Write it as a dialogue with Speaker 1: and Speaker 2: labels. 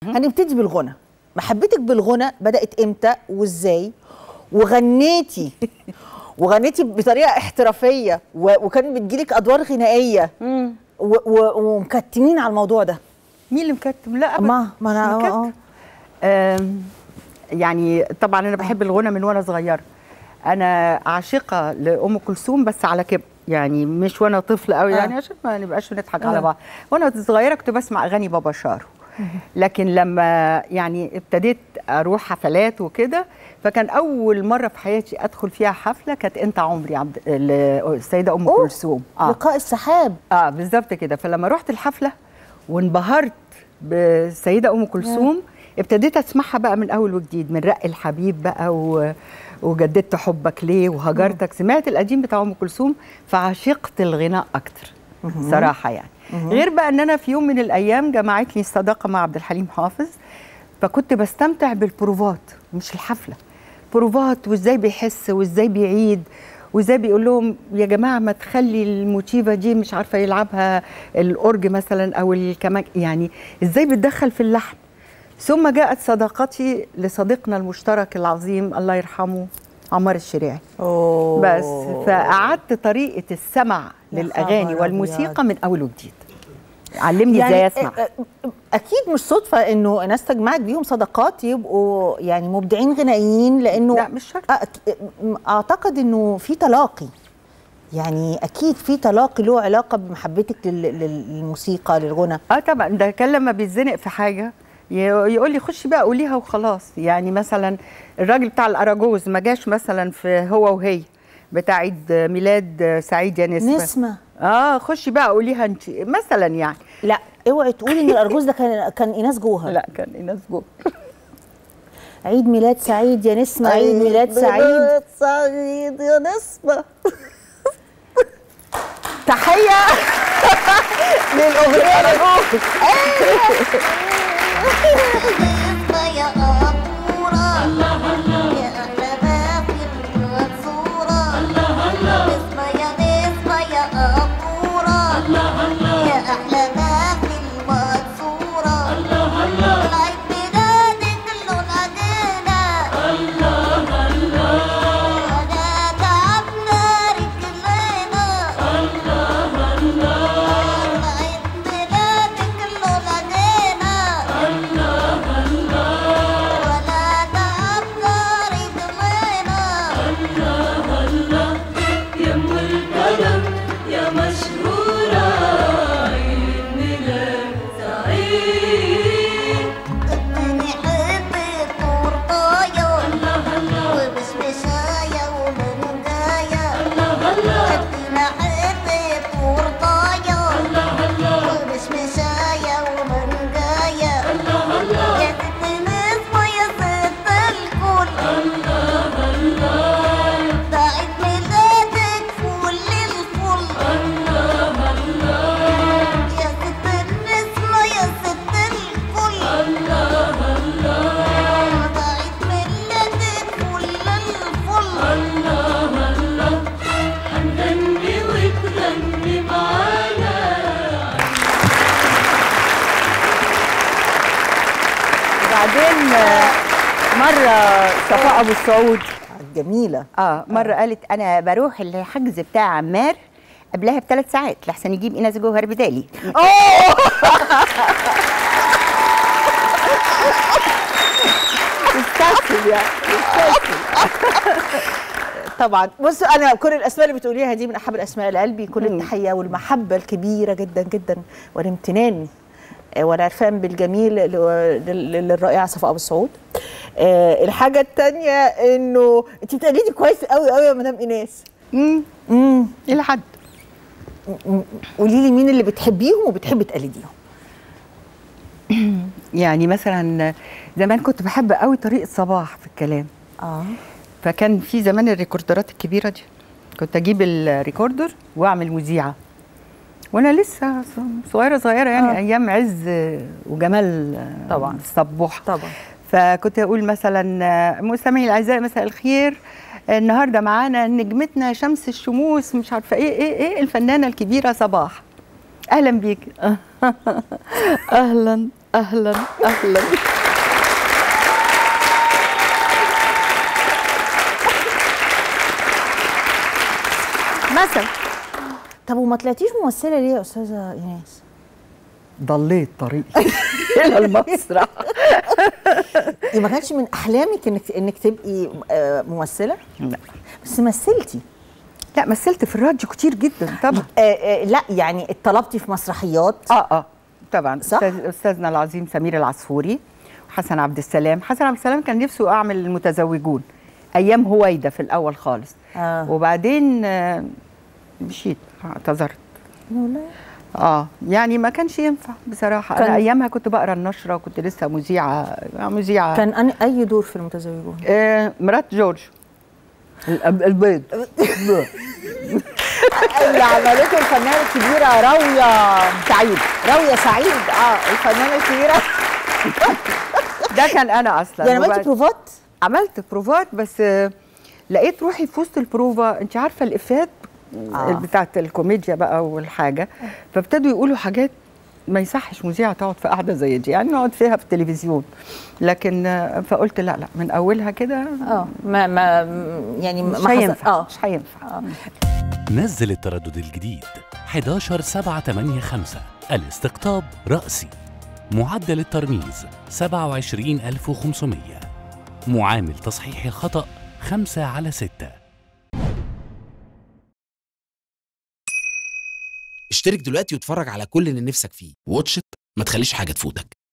Speaker 1: هنبتدي بالغنى محبتك بالغنى بدات امتى وازاي وغنيتي وغنيتي بطريقه احترافيه و- وكان بتجيلك ادوار غنائيه و- و- ومكتمين على الموضوع ده
Speaker 2: مين اللي مكتم لا أبدا
Speaker 1: ما ما انا
Speaker 2: مش
Speaker 1: آه،
Speaker 2: مكتم. آم، يعني طبعا انا بحب الغنى من وانا صغيره انا عاشقه لام كلثوم بس على كبر يعني مش وانا طفل قوي
Speaker 1: آه.
Speaker 2: يعني عشان ما نبقاش بنضحك
Speaker 1: آه.
Speaker 2: على بعض وانا صغيره كنت بسمع اغاني بابا شارو لكن لما يعني ابتديت اروح حفلات وكده فكان اول مره في حياتي ادخل فيها حفله كانت انت عمري عبد ال- السيده ام
Speaker 1: أوه،
Speaker 2: كلثوم اه
Speaker 1: لقاء السحاب
Speaker 2: اه بالظبط كده فلما رحت الحفله وانبهرت بالسيده ام كلثوم ابتديت اسمعها بقى من اول وجديد من رق الحبيب بقى و... وجددت حبك ليه وهجرتك سمعت القديم بتاع ام كلثوم فعشقت الغناء اكتر صراحه يعني غير بقى ان انا في يوم من الايام جمعتني الصداقه مع عبد الحليم حافظ فكنت بستمتع بالبروفات مش الحفله بروفات وازاي بيحس وازاي بيعيد وازاي بيقول لهم يا جماعه ما تخلي الموتيفه دي مش عارفه يلعبها الاورج مثلا او الكمان يعني ازاي بتدخل في اللحن ثم جاءت صداقتي لصديقنا المشترك العظيم الله يرحمه عمار الشريعي
Speaker 1: أوه.
Speaker 2: بس فقعدت طريقه السمع
Speaker 1: يا
Speaker 2: للاغاني
Speaker 1: خبر
Speaker 2: والموسيقى
Speaker 1: أبيض.
Speaker 2: من اول وجديد علمني ازاي اسمع
Speaker 1: أ- أ- اكيد مش صدفه انه ناس تجمعك بيهم صداقات يبقوا يعني مبدعين غنائيين لانه
Speaker 2: لا مش شرط
Speaker 1: أ- اعتقد انه في تلاقي يعني اكيد في تلاقي له علاقه بمحبتك لل- لل- للموسيقى للغنى
Speaker 2: اه طبعا ده كان لما بيتزنق في حاجه ي- يقول لي خشي بقى قوليها وخلاص يعني مثلا الراجل بتاع الاراجوز ما جاش مثلا في هو وهي بتاع عيد ميلاد سعيد يا نسمه
Speaker 1: نسمه
Speaker 2: اه خشي بقى قوليها انت مثلا يعني
Speaker 1: لا اوعي تقولي ان الارجوز ده كان كان ايناس جوهر
Speaker 2: لا كان ايناس جو
Speaker 1: عيد ميلاد سعيد يا نسمه عيد ميلاد سعيد
Speaker 2: سعيد يا نسمه تحيه للاغنيه اراجوز
Speaker 3: يا قبورة يا أحلى ما في المنصورة نسمة يا نسمة يا قبورة يا أحلى ما في المنصورة العيد ميلادك اللون عدينا أنا تعبنا رجلينا العيد ميلادك اللون عدينا ولا تعبنا رجلينا
Speaker 4: يا ام الكرم يا مشهورة عيد ميلاد سعيد
Speaker 3: اديني حبة تورتاية ومشمشاية ومنجاية ادينا حبة تورتاية ومشمشاية ومنجاية يا ست نسمة يا ست الكل ده عيد ميلادك فل الفل يا ست النسمة يا ست الكل ده عيد ميلادك فل الفل
Speaker 4: هنغني وتغني معانا
Speaker 2: وبعدين آه، مره صفاء ابو السعود
Speaker 1: جميله
Speaker 2: اه مره قالت انا بروح الحجز بتاع عمار قبلها بثلاث ساعات لحسن يجيب ايناس جوهر بدالي
Speaker 1: تستسهل يعني طبعا بص انا كل الاسماء اللي بتقوليها دي من احب الاسماء لقلبي كل التحيه والمحبه الكبيره جدا جدا والامتنان آه، والعرفان بالجميل ل- لل- للرائعه صفاء ابو السعود آه، الحاجه الثانيه انه انت بتقلدي كويس قوي قوي يا مدام ايناس
Speaker 2: امم
Speaker 1: امم
Speaker 2: الى حد
Speaker 1: قولي لي مين اللي بتحبيهم وبتحبي تقلديهم
Speaker 2: يعني مثلا زمان كنت بحب قوي طريقه صباح في الكلام
Speaker 1: اه
Speaker 2: فكان في زمان الريكوردرات الكبيره دي كنت اجيب الريكوردر واعمل مذيعه وانا لسه ص- صغيره صغيره يعني
Speaker 1: آه.
Speaker 2: آه. ايام عز وجمال
Speaker 1: طبعاً.
Speaker 2: الصبوح
Speaker 1: طبعا
Speaker 2: فكنت اقول مثلا آه، مستمعي الاعزاء مساء الخير النهارده معانا نجمتنا شمس الشموس مش عارفه ايه ايه ايه الفنانه الكبيره صباح اهلا بيك اهلا اهلا اهلا
Speaker 1: مثلا طب وما طلعتيش ممثله ليه يا استاذه ايناس
Speaker 2: ضليت طريقي الى المسرح
Speaker 1: إيه ما كانش من احلامك انك انك تبقي آه، ممثله
Speaker 2: لا
Speaker 1: بس مثلتي
Speaker 2: لا مثلت في الراديو كتير جدا طبعا
Speaker 1: آه، آه، لا يعني اتطلبتي في مسرحيات
Speaker 2: اه اه طبعا
Speaker 1: صح؟
Speaker 2: أستاذ استاذنا العظيم سمير العصفوري وحسن عبد السلام حسن عبد السلام كان نفسه اعمل المتزوجون ايام هويدا في الاول خالص
Speaker 1: آه.
Speaker 2: وبعدين آه، مشيت اعتذرت اه يعني ما كانش ينفع بصراحه
Speaker 1: كان-
Speaker 2: انا ايامها كنت بقرا النشره وكنت لسه مذيعه مذيعه
Speaker 1: كان أن- اي دور في المتزوجون
Speaker 2: آه مرات جورج الأب- البيض
Speaker 1: اللي عملته الفنانه الكبيره راويه
Speaker 2: سعيد
Speaker 1: راويه سعيد اه الفنانه الكبيره
Speaker 2: ده كان انا اصلا
Speaker 1: يعني عملتي
Speaker 2: وبعد-
Speaker 1: بروفات
Speaker 2: عملت بروفات بس آه، لقيت روحي في وسط البروفا انت عارفه الافات
Speaker 1: آه.
Speaker 2: آه. بتاعت الكوميديا بقى والحاجه فابتدوا يقولوا حاجات ما يصحش مذيعه تقعد في قعده زي دي يعني نقعد فيها في التلفزيون لكن آه، فقلت لا لا من اولها كده
Speaker 1: اه ما ما يعني
Speaker 2: مش
Speaker 1: ما حصل-
Speaker 2: هينفع
Speaker 1: اه
Speaker 2: مش هينفع
Speaker 5: نزل التردد الجديد 11 7 8 5 الاستقطاب رأسي معدل الترميز 27500 معامل تصحيح الخطأ 5 على 6
Speaker 6: اشترك دلوقتي واتفرج على كل اللي نفسك فيه واتش إت، ما تخليش حاجة تفوتك